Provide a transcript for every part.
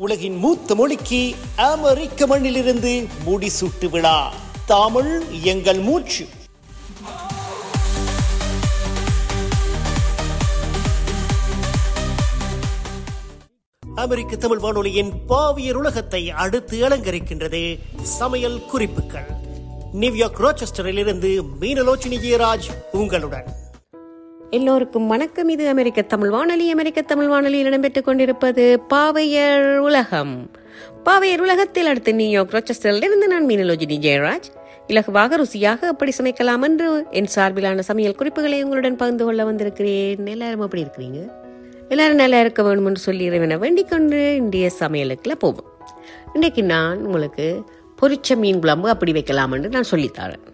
உலகின் மூத்த மொழிக்கு அமெரிக்க மண்ணிலிருந்து முடிசூட்டு விழா தமிழ் எங்கள் மூச்சு அமெரிக்க தமிழ் வானொலியின் பாவியர் உலகத்தை அடுத்து அலங்கரிக்கின்றது சமையல் குறிப்புகள் நியூயார்க் ரோச்செஸ்டரில் இருந்து மீனலோச்சினி ஜெயராஜ் உங்களுடன் எல்லோருக்கும் வணக்கம் இது அமெரிக்க தமிழ் வானொலி அமெரிக்க தமிழ் வானொலியில் இடம்பெற்றுக் கொண்டிருப்பது பாவையர் உலகம் பாவையர் உலகத்தில் அடுத்து நியூயார்க் ரோச்சஸ்டரில் இருந்து நான் மீனலோஜினி ஜெயராஜ் இலகுவாக ருசியாக எப்படி சமைக்கலாம் என்று என் சார்பிலான சமையல் குறிப்புகளை உங்களுடன் பகிர்ந்து கொள்ள வந்திருக்கிறேன் எல்லாரும் எப்படி இருக்கிறீங்க எல்லாரும் நல்லா இருக்க வேண்டும் என்று சொல்லி இறைவனை வேண்டிக் கொண்டு இந்திய சமையலுக்குள்ள போவோம் இன்றைக்கு நான் உங்களுக்கு பொரிச்ச மீன் குழம்பு அப்படி வைக்கலாம் என்று நான் சொல்லித்தரேன்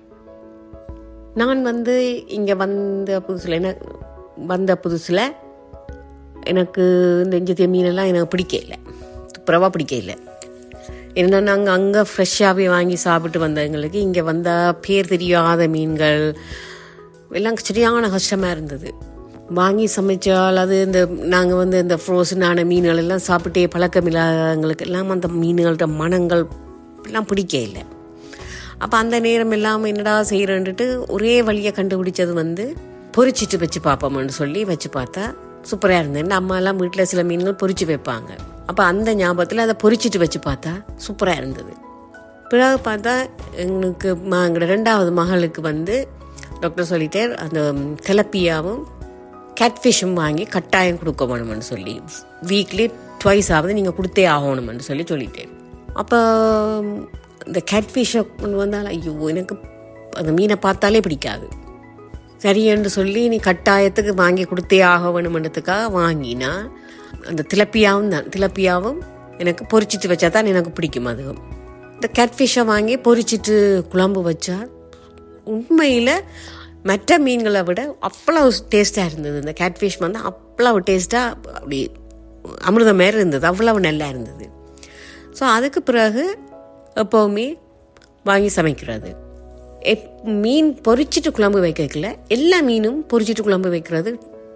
நான் வந்து இங்கே வந்த புதுசில் என்ன வந்த புதுசில் எனக்கு இந்த இஞ்சத்திய மீனெல்லாம் எனக்கு பிடிக்கல துப்புரவாக பிடிக்கல ஏன்னா நாங்கள் அங்கே ஃப்ரெஷ்ஷாகவே வாங்கி சாப்பிட்டு வந்தவங்களுக்கு இங்கே வந்தால் பேர் தெரியாத மீன்கள் எல்லாம் சரியான கஷ்டமாக இருந்தது வாங்கி சமைச்சால் அது இந்த நாங்கள் வந்து இந்த ஃப்ரோசனான மீன்கள் எல்லாம் சாப்பிட்டே பழக்கம் இல்லாதவங்களுக்கு எல்லாம் அந்த மீன்களோட மனங்கள் எல்லாம் பிடிக்க இல்லை அப்போ அந்த நேரம் எல்லாம் என்னடா செய்கிறேன்ட்டு ஒரே வழியை கண்டுபிடிச்சது வந்து பொரிச்சிட்டு வச்சு பார்ப்போம்னு சொல்லி வச்சு பார்த்தா சூப்பராக இருந்தது என் அம்மாலாம் வீட்டில் சில மீன்கள் பொரிச்சு வைப்பாங்க அப்போ அந்த ஞாபகத்தில் அதை பொரிச்சிட்டு வச்சு பார்த்தா சூப்பராக இருந்தது பிறகு பார்த்தா எங்களுக்கு ம- எங்களோட ரெண்டாவது மகளுக்கு வந்து டாக்டர் சொல்லிட்டார் அந்த தெலப்பியாவும் கேட்ஃபிஷும் வாங்கி கட்டாயம் கொடுக்க வேணும்னு சொல்லி வீக்லி ட்வைஸ் ஆகுது நீங்கள் கொடுத்தே ஆகணும்னு சொல்லி சொல்லிட்டேன் அப்போ இந்த கேட்ஃபிஷை கொண்டு வந்தால் ஐயோ எனக்கு அந்த மீனை பார்த்தாலே பிடிக்காது சரி என்று சொல்லி நீ கட்டாயத்துக்கு வாங்கி கொடுத்தே ஆக வேணுமன்றதுக்காக வாங்கினா அந்த திலப்பியாவும் தான் திலப்பியாவும் எனக்கு பொரிச்சிட்டு வச்சா தான் எனக்கு பிடிக்கும் அதுவும் இந்த கேட்ஃபிஷை வாங்கி பொரிச்சிட்டு குழம்பு வச்சா உண்மையில் மற்ற மீன்களை விட அவ்வளவு டேஸ்ட்டாக இருந்தது இந்த கேட்ஃபிஷ் வந்து அவ்வளவு டேஸ்ட்டாக அப்படி அமிர்தம் மாதிரி இருந்தது அவ்வளவு நல்லா இருந்தது ஸோ அதுக்கு பிறகு எப்போவுமே வாங்கி சமைக்கிறது எப் மீன் பொரிச்சிட்டு குழம்பு வைக்கல எல்லா மீனும் பொரிச்சிட்டு குழம்பு வைக்கிறது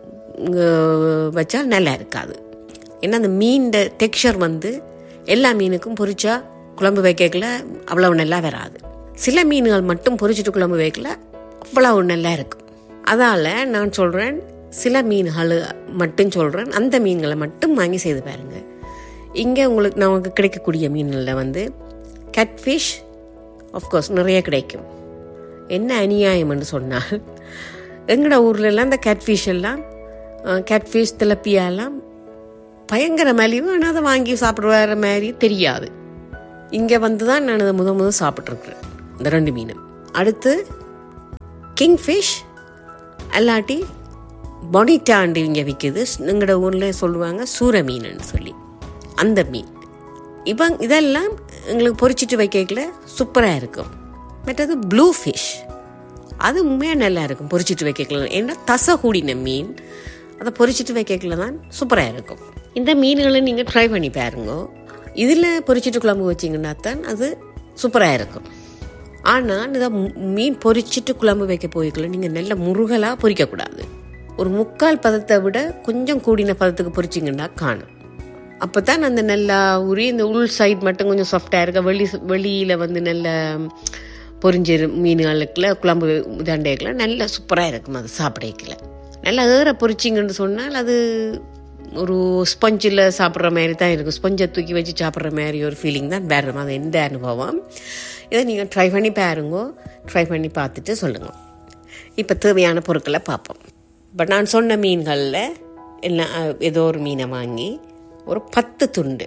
அஹ், வச்சா நல்லா இருக்காது ஏன்னா அந்த மீன் டெக்ஸ்சர் வந்து எல்லா மீனுக்கும் பொரிச்சா குழம்பு வைக்கல அவ்வளவு நல்லா வராது சில மீன்கள் மட்டும் பொரிச்சிட்டு குழம்பு வைக்கல அவ்வளவு நல்லா இருக்கும் அதால நான் சொல்றேன் சில மீன்கள் மட்டும் சொல்றேன் அந்த மீன்களை மட்டும் வாங்கி செய்து பாருங்க இங்கே உங்களுக்கு நமக்கு கிடைக்கக்கூடிய மீன்களில் வந்து கேட்ஃபிஷ் ஆஃப்கோர்ஸ் நிறைய கிடைக்கும் என்ன அநியாயம் என்று சொன்னால் எங்களோட ஊர்ல எல்லாம் இந்த கேட்ஃபிஷ் எல்லாம் கேட்ஃபிஷ் திலப்பியா எல்லாம் பயங்கர மலிவு ஆனால் அதை வாங்கி சாப்பிடுற மாதிரி தெரியாது இங்கே வந்து தான் நான் அதை முத முத சாப்பிட்ருக்குறேன் இந்த ரெண்டு மீனும் அடுத்து கிங்ஃபிஷ் அல்லாட்டி பொனிட்டாண்டு இங்கே விற்கிது எங்களோட ஊரில் சொல்லுவாங்க சூர மீனுன்னு சொல்லி அந்த மீன் இப்போ இதெல்லாம் எங்களுக்கு பொரிச்சிட்டு வைக்கல சூப்பராக இருக்கும் மற்றது ப்ளூ ஃபிஷ் அது உண்மையாக நல்லா இருக்கும் பொரிச்சிட்டு வைக்கல ஏன்னா தசை கூடின மீன் அதை பொரிச்சிட்டு வைக்கல தான் சூப்பராக இருக்கும் இந்த மீன்களை நீங்கள் ட்ரை பண்ணி பாருங்க இதில் பொரிச்சிட்டு குழம்பு வச்சிங்கன்னா தான் அது சூப்பராக இருக்கும் ஆனால் இதை மு- மீன் பொரிச்சிட்டு குழம்பு வைக்க போய்க்கல நீங்கள் நல்ல முருகலாக பொரிக்கக்கூடாது ஒரு முக்கால் பதத்தை விட கொஞ்சம் கூடின பதத்துக்கு பொரிச்சிங்கன்னா காணும் அப்போ தான் அந்த நல்லா உரி இந்த உள் சைடு மட்டும் கொஞ்சம் சாஃப்டாக இருக்க வெளி வெளியில் வந்து நல்ல பொரிஞ்ச மீன்களுக்குள்ள குழம்பு தண்டைக்குள்ள நல்லா சூப்பராக இருக்கும் அது சாப்பிடக்கல நல்லா ஏற பொரிச்சிங்கன்னு சொன்னால் அது ஒரு ஸ்பஞ்சில் சாப்பிட்ற மாதிரி தான் இருக்கும் ஸ்பஞ்சை தூக்கி வச்சு சாப்பிட்ற மாதிரி ஒரு ஃபீலிங் தான் வேறு அது எந்த அனுபவம் இதை நீங்கள் ட்ரை பண்ணி பாருங்க ட்ரை பண்ணி பார்த்துட்டு சொல்லுங்கள் இப்போ தேவையான பொருட்களை பார்ப்போம் இப்போ நான் சொன்ன மீன்களில் எல்லாம் அஹ், ஏதோ ஒரு மீனை வாங்கி ஒரு பத்து துண்டு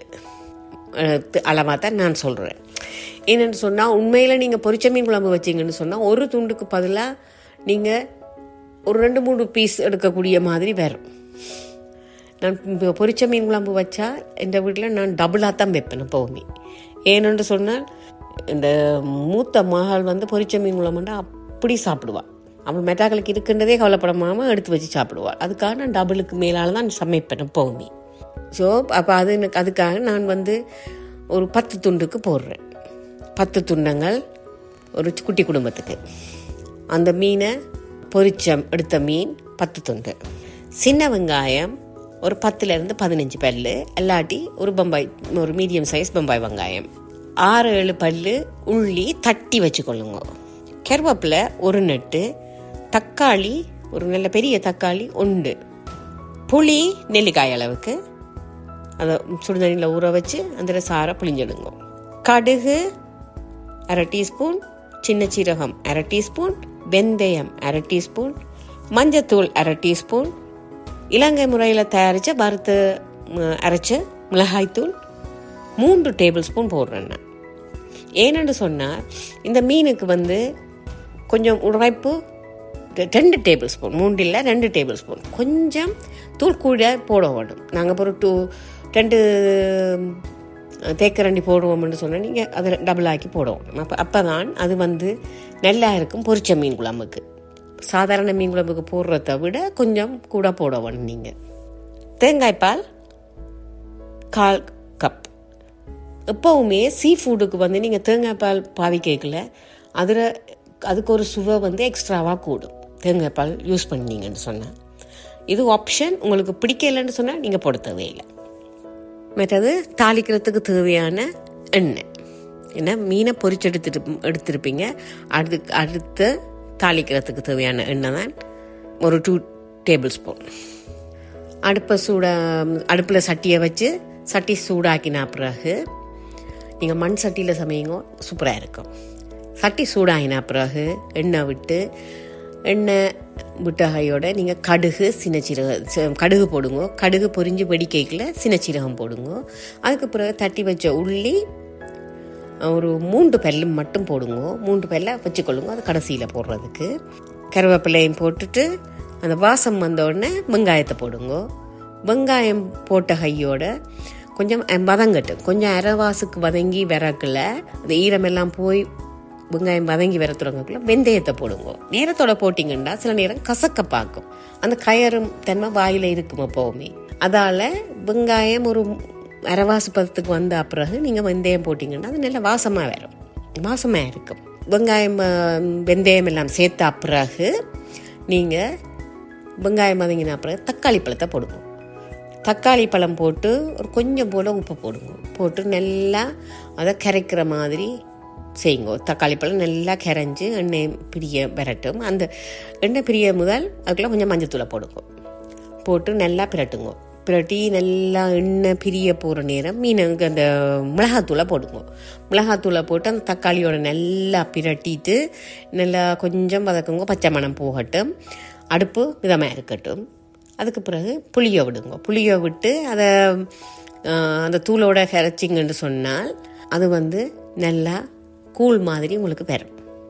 அளவாக தான் நான் சொல்கிறேன் என்னென்னு சொன்னால் உண்மையில் நீங்கள் பொரிச்ச மீன் குழம்பு வச்சீங்கன்னு சொன்னால் ஒரு துண்டுக்கு பதிலாக நீங்கள் ஒரு ரெண்டு மூணு பீஸ் எடுக்கக்கூடிய மாதிரி வரும் நான் இப்போ பொரிச்ச மீன் குழம்பு வச்சா எங்கள் வீட்டில் நான் டபுளாக தான் வைப்பேன் எப்போவுமே ஏனென்று சொன்னால் இந்த மூத்த மகள் வந்து பொரிச்ச மீன் குழம்புண்டா அப்படி சாப்பிடுவாள் அவள் மெட்டாக்களுக்கு இருக்கின்றதே கவலைப்படாமல் எடுத்து வச்சு சாப்பிடுவாள் அதுக்காக நான் டபுளுக்கு மேலால் தான் சமைப்பேன் எப்போவுமே ஸோ அப்போ அது எனக்கு அதுக்காக நான் வந்து ஒரு பத்து துண்டுக்கு போடுறேன் பத்து துண்டங்கள் ஒரு குட்டி குடும்பத்துக்கு அந்த மீனை பொரிச்ச எடுத்த மீன் பத்து துண்டு சின்ன வெங்காயம் ஒரு பத்துலேருந்து பதினஞ்சு பல்லு இல்லாட்டி ஒரு பம்பாய் ஒரு மீடியம் சைஸ் பம்பாய் வெங்காயம் ஆறு ஏழு பல்லு உள்ளி தட்டி வச்சுக்கொள்ளுங்க கருவேப்பிலை ஒரு நட்டு தக்காளி ஒரு நல்ல பெரிய தக்காளி உண்டு புளி நெல்லிக்காய் அளவுக்கு அதை சுடுதண்ணியில் ஊற வச்சு அந்த சாரை புளிஞ்சிடுங்க கடுகு அரை டீஸ்பூன் சின்ன சீரகம் அரை டீஸ்பூன் வெந்தயம் அரை டீஸ்பூன் மஞ்சத்தூள் அரை டீஸ்பூன் இலங்கை முறையில் தயாரித்த வறுத்து ம், அரைச்ச மிளகாய்த்தூள் மூன்று டேபிள் ஸ்பூன் போடுறேன் நான் ஏனென்று சொன்னால் இந்த மீனுக்கு வந்து கொஞ்சம் உரைப்பு ரெ- ரெண்டு டேபிள் ஸ்பூன் மூன்று இல்லை ரெண்டு டேபிள் ஸ்பூன் கொஞ்சம் தூள் கூட போட வேணும் நாங்கள் ஒரு டூ ரெண்டு தேக்கரண்டி போடுவோம்னு சொன்னால் நீங்கள் அதை டபுள் ஆக்கி போடுவோம் அப்போ அப்போ தான் அது வந்து நல்லா இருக்கும் பொரிச்ச மீன் குழம்புக்கு சாதாரண மீன் குழம்புக்கு போடுறத விட கொஞ்சம் கூட போட வேணும் நீங்கள் தேங்காய் பால் கால் கப் எப்போவுமே சீ ஃபுட்டுக்கு வந்து நீங்கள் தேங்காய் பால் பாவி கேட்கல அதில் அதுக்கு ஒரு சுவை வந்து எக்ஸ்ட்ராவாக கூடும் தேங்காய் பால் யூஸ் பண்ணீங்கன்னு சொன்னால் இது ஆப்ஷன் உங்களுக்கு பிடிக்கலைன்னு சொன்னால் நீங்கள் போட தேவையில்லை மற்றது தாளிக்கிறதுக்கு தேவையான எண்ணெய் ஏன்னா மீனை பொரிச்சு எடுத்துட்டு எடுத்திருப்பீங்க அடுத்து அடுத்து தாளிக்கிறதுக்கு தேவையான எண்ணெய் தான் ஒரு டூ டேபிள் ஸ்பூன் அடுப்பை சூட அடுப்பில் சட்டியை வச்சு சட்டி சூடாக்கின பிறகு நீங்கள் மண் சட்டியில் சமையுங்க சூப்பராக இருக்கும் சட்டி சூடாகின பிறகு எண்ணெய் விட்டு எண்ணெய் விட்டகையோட நீங்கள் கடுகு சின்ன சீரகம் சி- கடுகு போடுங்க கடுகு பொரிஞ்சு வெடிக்கைக்கில் சின்ன சீரகம் போடுங்க அதுக்கு பிறகு தட்டி வச்ச உள்ளி ஒரு மூன்று பல்லு மட்டும் போடுங்க மூன்று பல்ல வச்சுக்கொள்ளுங்க அது கடைசியில் போடுறதுக்கு கருவேப்பிலையும் போட்டுட்டு அந்த வாசம் வந்த உடனே வெங்காயத்தை போடுங்க வெங்காயம் போட்ட கையோட கொஞ்சம் வதங்கட்டும் கொஞ்சம் அரைவாசுக்கு வதங்கி விறக்குல அந்த ஈரமெல்லாம் போய் வெங்காயம் வதங்கி வர தொடங்கக்குள்ள வெந்தயத்தை போடுங்க நேரத்தோட போட்டிங்கன்னா சில நேரம் கசக்க பார்க்கும் அந்த கயரும் தன்மை வாயில் இருக்கும் எப்போவுமே அதால வெங்காயம் ஒரு அரைவாசு பதத்துக்கு வந்த பிறகு நீங்கள் வெந்தயம் போட்டிங்கன்னா அது நல்ல வாசமாக வரும் வாசமாக இருக்கும் வெங்காயம் ஆ, வெந்தயம் எல்லாம் சேர்த்த பிறகு நீங்கள் வெங்காயம் வதங்கின பிறகு தக்காளி பழத்தை போடுங்க தக்காளி பழம் போட்டு ஒரு கொஞ்சம் போல் உப்பு போடுங்க போட்டு நல்லா அதை கரைக்கிற மாதிரி செய்யுங்க தக்காளி பழம் நல்லா கரைஞ்சி எண்ணெய் பிரிய விரட்டும் அந்த எண்ணெய் பிரிய முதல் அதுக்குள்ளே கொஞ்சம் மஞ்சத்தூளை போடுங்க போட்டு நல்லா பிரட்டுங்க பிரட்டி நல்லா எண்ணெய் பிரிய போகிற நேரம் மீனுக்கு அந்த மிளகாத்தூளை போடுங்க மிளகாத்தூளை போட்டு அந்த தக்காளியோட நல்லா பிரட்டிட்டு நல்லா கொஞ்சம் வதக்குங்க பச்சை மணம் போகட்டும் அடுப்பு மிதமாக இருக்கட்டும் அதுக்கு பிறகு புளியை விடுங்க புளியை விட்டு அதை ஆஹ், அந்த தூளோட கரைச்சிங்கன்னு சொன்னால் அது வந்து நல்லா கூழ் மாதிரி உங்களுக்கு வரும்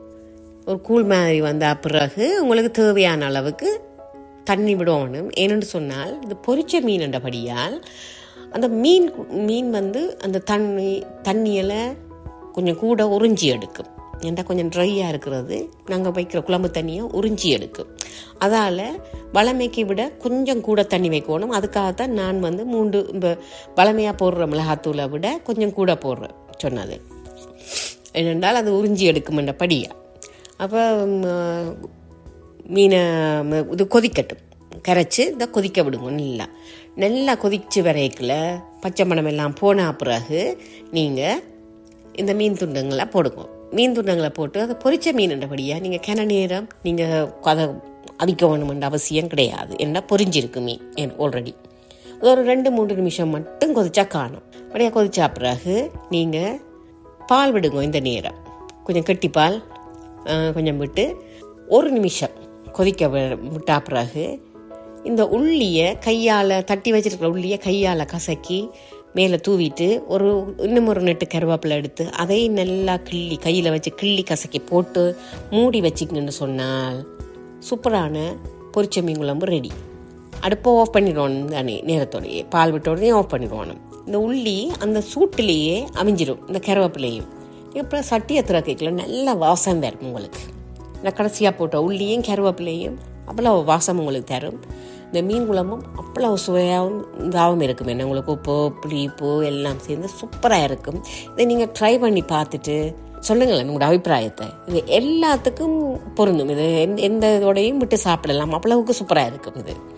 ஒரு கூழ் மாதிரி வந்த பிறகு உங்களுக்கு தேவையான அளவுக்கு தண்ணி விடணும் ஏன்னு சொன்னால் இது பொரிச்ச மீன்ன்றபடியால் அந்த மீன் மீன் வந்து அந்த தண்ணி தண்ணியில் கொஞ்சம் கூட உறிஞ்சி எடுக்கும் ஏன்டா கொஞ்சம் ட்ரையாக இருக்கிறது நாங்கள் வைக்கிற குழம்பு தண்ணியை உறிஞ்சி எடுக்கும் அதால் வளமைக்கு விட கொஞ்சம் கூட தண்ணி வைக்கணும் அதுக்காகத்தான் நான் வந்து மூன்று இந்த வளமையாக போடுற மிளகாத்தூளை விட கொஞ்சம் கூட போடுறேன் சொன்னது ஏனென்றால் அது உறிஞ்சி எடுக்குமென்றபடியா அப்போ ம், மீனை ம- இது கொதிக்கட்டும் கரைச்சி இதை கொதிக்க விடுங்க நல்லா நல்லா கொதிச்சு வரைக்கல பச்சை மணம் எல்லாம் போன பிறகு நீங்கள் இந்த மீன் துண்டங்களை போடுங்க மீன் துண்டங்களை போட்டு அதை பொரிச்ச மீன்ன்றபடியாக நீங்கள் கிண நேரம் நீங்கள் அதை அவிக்க வேணுமென்ற அவசியம் கிடையாது ஏன்னா பொரிஞ்சிருக்கு மீன் ஆல்ரெடி அது ஒரு ரெண்டு மூன்று நிமிஷம் மட்டும் கொதிச்சா காணும் அப்படியே கொதிச்சா பிறகு நீங்கள் பால் விடுங்க இந்த நேரம் கொஞ்சம் கெட்டி பால் ஆஹ், கொஞ்சம் விட்டு ஒரு நிமிஷம் கொதிக்க வி- விட்டா பிறகு இந்த உள்ளியை கையால் தட்டி வச்சிருக்கிற உள்ளியை கையால் கசக்கி மேலே தூவிட்டு ஒரு இன்னும் ஒரு நெட்டு கருவேப்பிலை எடுத்து அதை நல்லா கிள்ளி கையில் வச்சு கிள்ளி கசக்கி போட்டு மூடி வச்சிங்கன்னு சொன்னால் சூப்பரான பொரிச்ச மீன் குழம்பு ரெடி அடுப்பை ஆஃப் பண்ணிடுவோம் தானே நேரத்தோடையே பால் விட்ட உடனே ஆஃப் பண்ணிடுவோம் இந்த உள்ளி அந்த சூட்டிலேயே அவிஞ்சிடும் இந்த கருவேப்பிலையும் அப்புறம் சட்டியை திறக்கல நல்ல வாசம் வரும் உங்களுக்கு நான் கடைசியாக போட்ட உள்ளியும் கருவேப்பிலையும் அவ்வளோ வாசம் உங்களுக்கு தரும் இந்த மீன் குழம்பும் அவ்வளோ சுவையாகவும் இதாகவும் இருக்கும் என்ன உங்களுக்கு உப்பு புளிப்பு எல்லாம் சேர்ந்து சூப்பராக இருக்கும் இதை நீங்கள் ட்ரை பண்ணி பார்த்துட்டு சொல்லுங்களேன் உங்களோட அபிப்பிராயத்தை இது எல்லாத்துக்கும் பொருந்தும் இது எந்த- எந்த இதோடையும் விட்டு சாப்பிடலாம் அவ்வளவுக்கு சூப்பராக இருக்கும் இது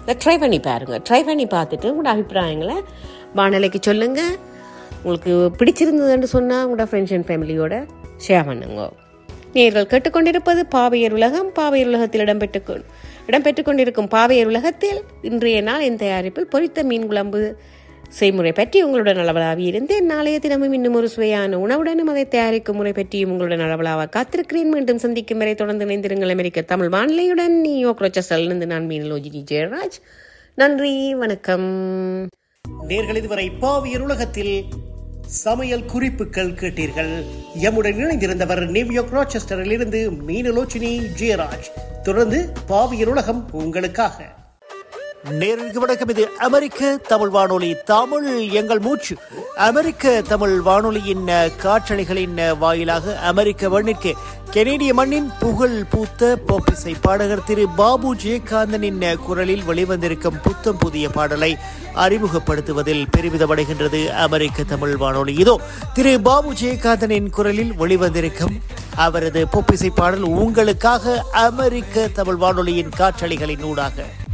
இதை ட்ரை பண்ணி பாருங்க ட்ரை பண்ணி பார்த்துட்டு உங்களோட அபிப்பிராயங்களை வானொலிக்கு சொல்லுங்க உங்களுக்கு பிடிச்சிருந்ததுன்னு சொன்னால் உங்களோட ஃப்ரெண்ட்ஸ் அண்ட் ஃபேமிலியோட ஷேர் பண்ணுங்க நேர்கள் கேட்டுக்கொண்டிருப்பது பாவையர் உலகம் பாவையர் உலகத்தில் இடம்பெற்று கொ- இடம்பெற்றுக் கொண்டிருக்கும் பாவையர் உலகத்தில் இன்றைய நாள் என் தயாரிப்பில் பொரித்த மீன் குழம்பு செய்முறை பற்றி உங்களுடன் அளவலாவி இருந்தேன் நாளைய தினமும் இன்னும் ஒரு சுவையான உணவுடனும் அதை தயாரிக்கும் முறை பற்றியும் உங்களுடன் அளவலாக காத்திருக்கிறேன் மீண்டும் சந்திக்கும் வரை தொடர்ந்து இணைந்திருங்கள் அமெரிக்க தமிழ் வானிலையுடன் நியூ இருந்து நான் மீனலோஜினி ஜெயராஜ் நன்றி வணக்கம் நேர்கள் இதுவரை பாவியர் உலகத்தில் சமையல் குறிப்புகள் கேட்டீர்கள் எம்முடன் இணைந்திருந்தவர் நியூயார்க் ராச்செஸ்டரில் இருந்து மீனலோச்சினி ஜெயராஜ் தொடர்ந்து பாவியர் உலகம் உங்களுக்காக நேருக்கு வணக்கம் இது அமெரிக்க தமிழ் வானொலி தமிழ் எங்கள் மூச்சு அமெரிக்க தமிழ் வானொலியின் அஹ், காற்றலைகளின் அஹ், வாயிலாக அமெரிக்க மண்ணிற்கு கெனேடிய மண்ணின் புகழ் பூத்த போப்பிசை பாடகர் திரு பாபு ஜெயகாந்தனின் அஹ், குரலில் வெளிவந்திருக்கும் புத்தம் புதிய பாடலை அறிமுகப்படுத்துவதில் பெருமிதமடைகின்றது அமெரிக்க தமிழ் வானொலி இதோ திரு பாபு ஜெயகாந்தனின் குரலில் வெளிவந்திருக்கும் அவரது பொப்பிசை பாடல் உங்களுக்காக அமெரிக்க தமிழ் வானொலியின் காற்றலைகளின் ஊடாக